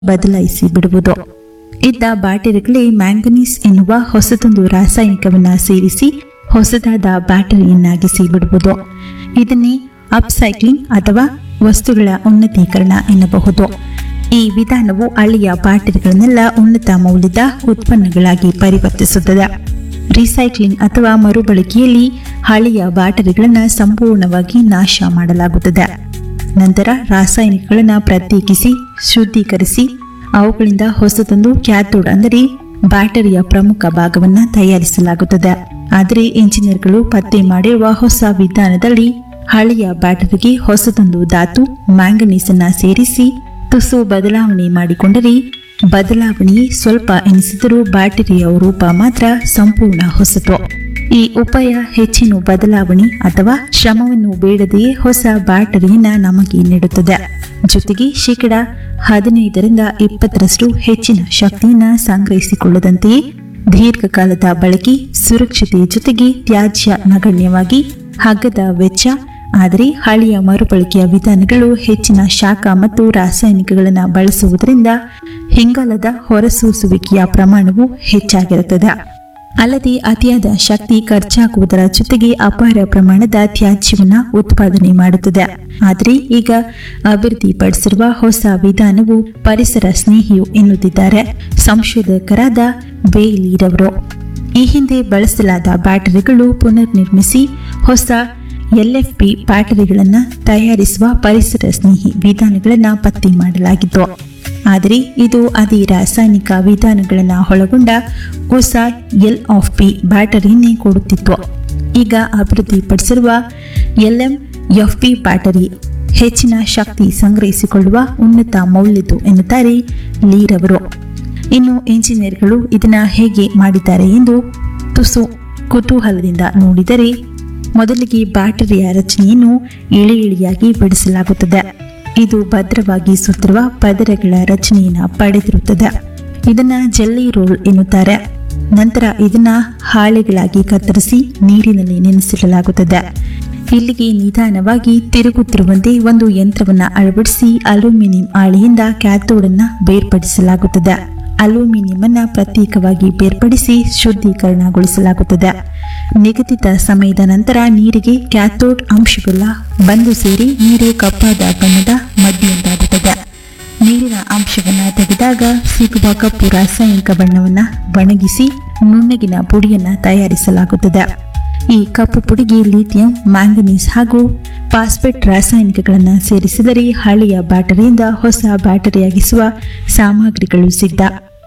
ಬದಲಾಯಿಸಿ ಬಿಡುವುದು ಇದ್ದ ಬ್ಯಾಟರಿಗಳೇ ಮ್ಯಾಂಗನೀಸ್ ಎನ್ನುವ ಹೊಸದೊಂದು ರಾಸಾಯನಿಕವನ್ನ ಸೇರಿಸಿ ಹೊಸದಾದ ಬ್ಯಾಟರಿಯನ್ನಾಗಿಸಿ ಬಿಡುವುದು ಇದನ್ನೇ ಅಪ್ಸೈಕ್ಲಿಂಗ್ ಅಥವಾ ವಸ್ತುಗಳ ಉನ್ನತೀಕರಣ ಎನ್ನಬಹುದು ಈ ವಿಧಾನವು ಹಳೆಯ ಬ್ಯಾಟರಿಗಳನ್ನೆಲ್ಲ ಉನ್ನತ ಮೌಲ್ಯದ ಉತ್ಪನ್ನಗಳಾಗಿ ಪರಿವರ್ತಿಸುತ್ತದೆ ರಿಸೈಕ್ಲಿಂಗ್ ಅಥವಾ ಮರುಬಳಕೆಯಲ್ಲಿ ಹಳೆಯ ಬ್ಯಾಟರಿಗಳನ್ನು ಸಂಪೂರ್ಣವಾಗಿ ನಾಶ ಮಾಡಲಾಗುತ್ತದೆ ನಂತರ ರಾಸಾಯನಿಕಗಳನ್ನು ಪ್ರತ್ಯೇಕಿಸಿ ಶುದ್ಧೀಕರಿಸಿ ಅವುಗಳಿಂದ ಹೊಸದೊಂದು ಕ್ಯಾಥೋಡ್ ಅಂದರೆ ಬ್ಯಾಟರಿಯ ಪ್ರಮುಖ ಭಾಗವನ್ನು ತಯಾರಿಸಲಾಗುತ್ತದೆ ಆದರೆ ಇಂಜಿನಿಯರ್ಗಳು ಪತ್ತೆ ಮಾಡಿರುವ ಹೊಸ ವಿಧಾನದಲ್ಲಿ ಹಳೆಯ ಬ್ಯಾಟರಿಗೆ ಹೊಸದೊಂದು ಧಾತು ಮ್ಯಾಂಗನೀಸ್ ಅನ್ನ ಸೇರಿಸಿ ತುಸು ಬದಲಾವಣೆ ಮಾಡಿಕೊಂಡರೆ ಬದಲಾವಣೆಯೇ ಸ್ವಲ್ಪ ಎನಿಸಿದರೂ ಬ್ಯಾಟರಿಯ ರೂಪ ಮಾತ್ರ ಸಂಪೂರ್ಣ ಹೊಸತು ಈ ಉಪಾಯ ಹೆಚ್ಚಿನ ಬದಲಾವಣೆ ಅಥವಾ ಶ್ರಮವನ್ನು ಬೇಡದೆಯೇ ಹೊಸ ಬ್ಯಾಟರಿಯನ್ನ ನಮಗೆ ನೀಡುತ್ತದೆ ಜೊತೆಗೆ ಶೇಕಡ ಹದಿನೈದರಿಂದ ಇಪ್ಪತ್ತರಷ್ಟು ಹೆಚ್ಚಿನ ಶಕ್ತಿಯನ್ನ ಸಂಗ್ರಹಿಸಿಕೊಳ್ಳದಂತೆಯೇ ದೀರ್ಘಕಾಲದ ಬಳಕೆ ಸುರಕ್ಷತೆಯ ಜೊತೆಗೆ ತ್ಯಾಜ್ಯ ನಗಣ್ಯವಾಗಿ ಹಗ್ಗದ ವೆಚ್ಚ ಆದರೆ ಹಳೆಯ ಮರುಬಳಕೆಯ ವಿಧಾನಗಳು ಹೆಚ್ಚಿನ ಶಾಖ ಮತ್ತು ರಾಸಾಯನಿಕಗಳನ್ನು ಬಳಸುವುದರಿಂದ ಹಿಂಗಾಲದ ಹೊರಸೂಸುವಿಕೆಯ ಪ್ರಮಾಣವು ಹೆಚ್ಚಾಗಿರುತ್ತದೆ ಅಲ್ಲದೆ ಅತಿಯಾದ ಶಕ್ತಿ ಖರ್ಚಾಗುವುದರ ಜೊತೆಗೆ ಅಪಾರ ಪ್ರಮಾಣದ ತ್ಯಾಜ್ಯವನ್ನು ಉತ್ಪಾದನೆ ಮಾಡುತ್ತದೆ ಆದರೆ ಈಗ ಅಭಿವೃದ್ಧಿಪಡಿಸಿರುವ ಹೊಸ ವಿಧಾನವು ಪರಿಸರ ಸ್ನೇಹಿಯು ಎನ್ನುತ್ತಿದ್ದಾರೆ ಸಂಶೋಧಕರಾದ ಬೇಲೀರವರು ಈ ಹಿಂದೆ ಬಳಸಲಾದ ಬ್ಯಾಟರಿಗಳು ಪುನರ್ ನಿರ್ಮಿಸಿ ಹೊಸ ಎಲ್ಎಫ್ಪಿ ಬ್ಯಾಟರಿಗಳನ್ನು ತಯಾರಿಸುವ ಪರಿಸರ ಸ್ನೇಹಿ ವಿಧಾನಗಳನ್ನು ಪತ್ತೆ ಮಾಡಲಾಗಿತ್ತು ಆದರೆ ಇದು ಅದೇ ರಾಸಾಯನಿಕ ವಿಧಾನಗಳನ್ನು ಒಳಗೊಂಡ ಹೊಸ ಎಲ್ ಆಫ್ ಪಿ ಬ್ಯಾಟರಿಯನ್ನೇ ಕೊಡುತ್ತಿತ್ತು ಈಗ ಅಭಿವೃದ್ಧಿಪಡಿಸಿರುವ ಎಲ್ಎಂ ಎಫ್ ಪಿ ಬ್ಯಾಟರಿ ಹೆಚ್ಚಿನ ಶಕ್ತಿ ಸಂಗ್ರಹಿಸಿಕೊಳ್ಳುವ ಉನ್ನತ ಮೌಲ್ಯದ್ದು ಎನ್ನುತ್ತಾರೆ ಲೀರವರು ಇನ್ನು ಇಂಜಿನಿಯರ್ಗಳು ಇದನ್ನ ಹೇಗೆ ಮಾಡಿದ್ದಾರೆ ಎಂದು ತುಸು ಕುತೂಹಲದಿಂದ ನೋಡಿದರೆ ಮೊದಲಿಗೆ ಬ್ಯಾಟರಿಯ ರಚನೆಯನ್ನು ಇಳಿ ಇಳಿಯಾಗಿ ಬಿಡಿಸಲಾಗುತ್ತದೆ ಇದು ಭದ್ರವಾಗಿ ಸುತ್ತಿರುವ ಪದರಗಳ ರಚನೆಯನ್ನು ಪಡೆದಿರುತ್ತದೆ ಇದನ್ನ ಜೆಲ್ಲಿ ರೋಲ್ ಎನ್ನುತ್ತಾರೆ ನಂತರ ಇದನ್ನ ಹಾಳೆಗಳಾಗಿ ಕತ್ತರಿಸಿ ನೀರಿನಲ್ಲಿ ನೆನೆಸಿಡಲಾಗುತ್ತದೆ ಇಲ್ಲಿಗೆ ನಿಧಾನವಾಗಿ ತಿರುಗುತ್ತಿರುವಂತೆ ಒಂದು ಯಂತ್ರವನ್ನ ಅಳವಡಿಸಿ ಅಲ್ಯೂಮಿನಿಯಂ ಹಾಳೆಯಿಂದ ಕ್ಯಾಥೋಡ್ ಅನ್ನ ಬೇರ್ಪಡಿಸಲಾಗುತ್ತದೆ ಅಲ್ಯೂಮಿನಿಯಂ ಅನ್ನ ಪ್ರತ್ಯೇಕವಾಗಿ ಬೇರ್ಪಡಿಸಿ ಶುದ್ಧೀಕರಣಗೊಳಿಸಲಾಗುತ್ತದೆ ನಿಗದಿತ ಸಮಯದ ನಂತರ ನೀರಿಗೆ ಕ್ಯಾಥೋಡ್ ಅಂಶವೆಲ್ಲ ಬಂದು ಸೇರಿ ನೀರು ಕಪ್ಪಾದ ಬಣ್ಣದ ಮಡ್ಡಿಯಂತಾಗುತ್ತದೆ ನೀರಿನ ಅಂಶವನ್ನು ತೆಗೆದಾಗ ಸಿಗುವ ಕಪ್ಪು ರಾಸಾಯನಿಕ ಬಣ್ಣವನ್ನು ಒಣಗಿಸಿ ನುಣ್ಣಗಿನ ಪುಡಿಯನ್ನ ತಯಾರಿಸಲಾಗುತ್ತದೆ ಈ ಕಪ್ಪು ಪುಡಿಗೆ ಲಿಥಿಯಂ ಮ್ಯಾಂಗನೀಸ್ ಹಾಗೂ ಫಾಸ್ಫೇಟ್ ರಾಸಾಯನಿಕಗಳನ್ನು ಸೇರಿಸಿದರೆ ಹಳೆಯ ಬ್ಯಾಟರಿಯಿಂದ ಹೊಸ ಬ್ಯಾಟರಿಯಾಗಿಸುವ ಸಾಮಗ್ರಿಗಳು ಸಿದ್ಧ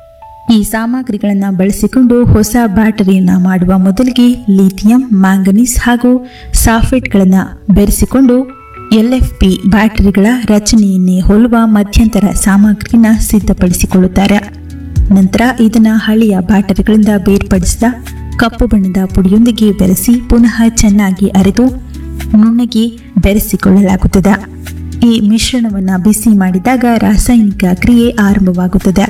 ಈ ಸಾಮಗ್ರಿಗಳನ್ನು ಬಳಸಿಕೊಂಡು ಹೊಸ ಬ್ಯಾಟರಿಯನ್ನು ಮಾಡುವ ಮೊದಲಿಗೆ ಲಿಥಿಯಂ ಮ್ಯಾಂಗನೀಸ್ ಹಾಗೂ ಸಾಫೇಟ್ಗಳನ್ನು ಬೆರೆಸಿಕೊಂಡು ಎಲ್ಎಫ್ಪಿ ಬ್ಯಾಟರಿಗಳ ರಚನೆಯನ್ನೇ ಹೋಲುವ ಮಧ್ಯಂತರ ಸಾಮಗ್ರಿನ ಸಿದ್ಧಪಡಿಸಿಕೊಳ್ಳುತ್ತಾರೆ ನಂತರ ಇದನ್ನ ಹಳೆಯ ಬ್ಯಾಟರಿಗಳಿಂದ ಬೇರ್ಪಡಿಸಿದ ಕಪ್ಪು ಬಣ್ಣದ ಪುಡಿಯೊಂದಿಗೆ ಬೆರೆಸಿ ಪುನಃ ಚೆನ್ನಾಗಿ ಅರೆದು ನುಣ್ಣಗೆ ಬೆರೆಸಿಕೊಳ್ಳಲಾಗುತ್ತದೆ ಈ ಮಿಶ್ರಣವನ್ನು ಬಿಸಿ ಮಾಡಿದಾಗ ರಾಸಾಯನಿಕ ಕ್ರಿಯೆ ಆರಂಭವಾಗುತ್ತದೆ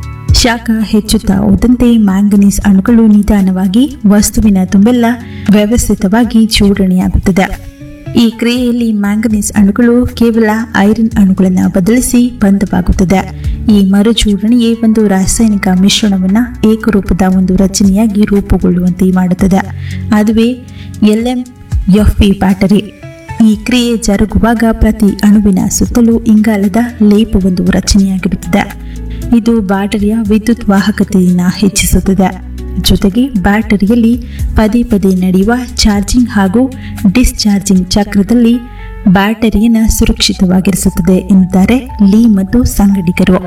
ಶಾಖ ಹೆಚ್ಚುತ್ತಾ ಹೋದಂತೆ ಮ್ಯಾಂಗನೀಸ್ ಅಣುಗಳು ನಿಧಾನವಾಗಿ ವಸ್ತುವಿನ ತುಂಬೆಲ್ಲ ವ್ಯವಸ್ಥಿತವಾಗಿ ಜೋಡಣೆಯಾಗುತ್ತದೆ ಈ ಕ್ರಿಯೆಯಲ್ಲಿ ಮ್ಯಾಂಗನೀಸ್ ಅಣುಗಳು ಕೇವಲ ಐರನ್ ಅಣುಗಳನ್ನು ಬದಲಿಸಿ ಬಂಧವಾಗುತ್ತದೆ ಈ ಮರುಜೋಡಣೆಯೇ ಒಂದು ರಾಸಾಯನಿಕ ಮಿಶ್ರಣವನ್ನು ಏಕರೂಪದ ಒಂದು ರಚನೆಯಾಗಿ ರೂಪುಗೊಳ್ಳುವಂತೆ ಮಾಡುತ್ತದೆ ಅದುವೇ ಎಲ್ಎಂ ಎಫ್ ಪಿ ಬ್ಯಾಟರಿ ಈ ಕ್ರಿಯೆ ಜರುಗುವಾಗ ಪ್ರತಿ ಅಣುವಿನ ಸುತ್ತಲೂ ಇಂಗಾಲದ ಲೇಪವೊಂದು ರಚನೆಯಾಗಿರುತ್ತದೆ ಇದು ಬ್ಯಾಟರಿಯ ವಿದ್ಯುತ್ ವಾಹಕತೆಯನ್ನು ಹೆಚ್ಚಿಸುತ್ತದೆ ಜೊತೆಗೆ ಬ್ಯಾಟರಿಯಲ್ಲಿ ಪದೇ ಪದೇ ನಡೆಯುವ ಚಾರ್ಜಿಂಗ್ ಹಾಗೂ ಡಿಸ್ಚಾರ್ಜಿಂಗ್ ಚಕ್ರದಲ್ಲಿ ಬ್ಯಾಟರಿಯನ್ನು ಸುರಕ್ಷಿತವಾಗಿರಿಸುತ್ತದೆ ಎನ್ನುತ್ತಾರೆ ಲೀ ಮತ್ತು ಸಂಗಡಿಗರು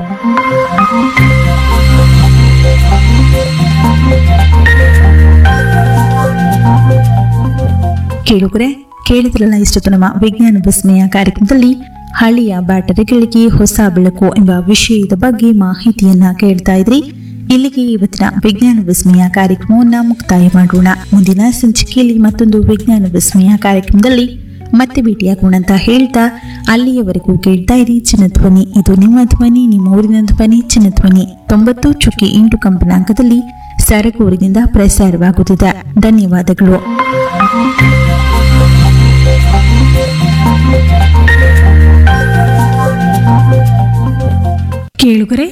ಕೇಳುಗರೆ ಕೇಳಿದ್ರಲ್ಲ ಇಷ್ಟೊತ್ತು ನಮ್ಮ ವಿಜ್ಞಾನ ವಿಸ್ಮಯ ಕಾರ್ಯಕ್ರಮದಲ್ಲಿ ಹಳೆಯ ಬ್ಯಾಟರಿಗಳಿಗೆ ಹೊಸ ಬೆಳಕು ಎಂಬ ವಿಷಯದ ಬಗ್ಗೆ ಮಾಹಿತಿಯನ್ನ ಕೇಳ್ತಾ ಇದ್ರಿ ಇಲ್ಲಿಗೆ ಇವತ್ತಿನ ವಿಜ್ಞಾನ ವಿಸ್ಮಯ ಕಾರ್ಯಕ್ರಮವನ್ನ ಮುಕ್ತಾಯ ಮಾಡೋಣ ಮುಂದಿನ ಸಂಚಿಕೆಯಲ್ಲಿ ಮತ್ತೊಂದು ವಿಜ್ಞಾನ ವಿಸ್ಮಯ ಕಾರ್ಯಕ್ರಮದಲ್ಲಿ ಮತ್ತೆ ಭೇಟಿಯಾಗೋಣ ಅಂತ ಹೇಳ್ತಾ ಅಲ್ಲಿಯವರೆಗೂ ಕೇಳ್ತಾ ಇರಿ ಚಿನ್ನಧ್ವನಿ ಇದು ನಿಮ್ಮ ಧ್ವನಿ ನಿಮ್ಮ ಊರಿನ ಧ್ವನಿ ಚಿನ್ನಧ್ವನಿ ತೊಂಬತ್ತು ಚುಕ್ಕಿ ಎಂಟು ಕಂಪನಾಂಕದಲ್ಲಿ ಸರಗೂರಿನಿಂದ ಪ್ರಸಾರವಾಗುತ್ತಿದೆ ಧನ್ಯವಾದಗಳು ಕೇಳುಗರೆ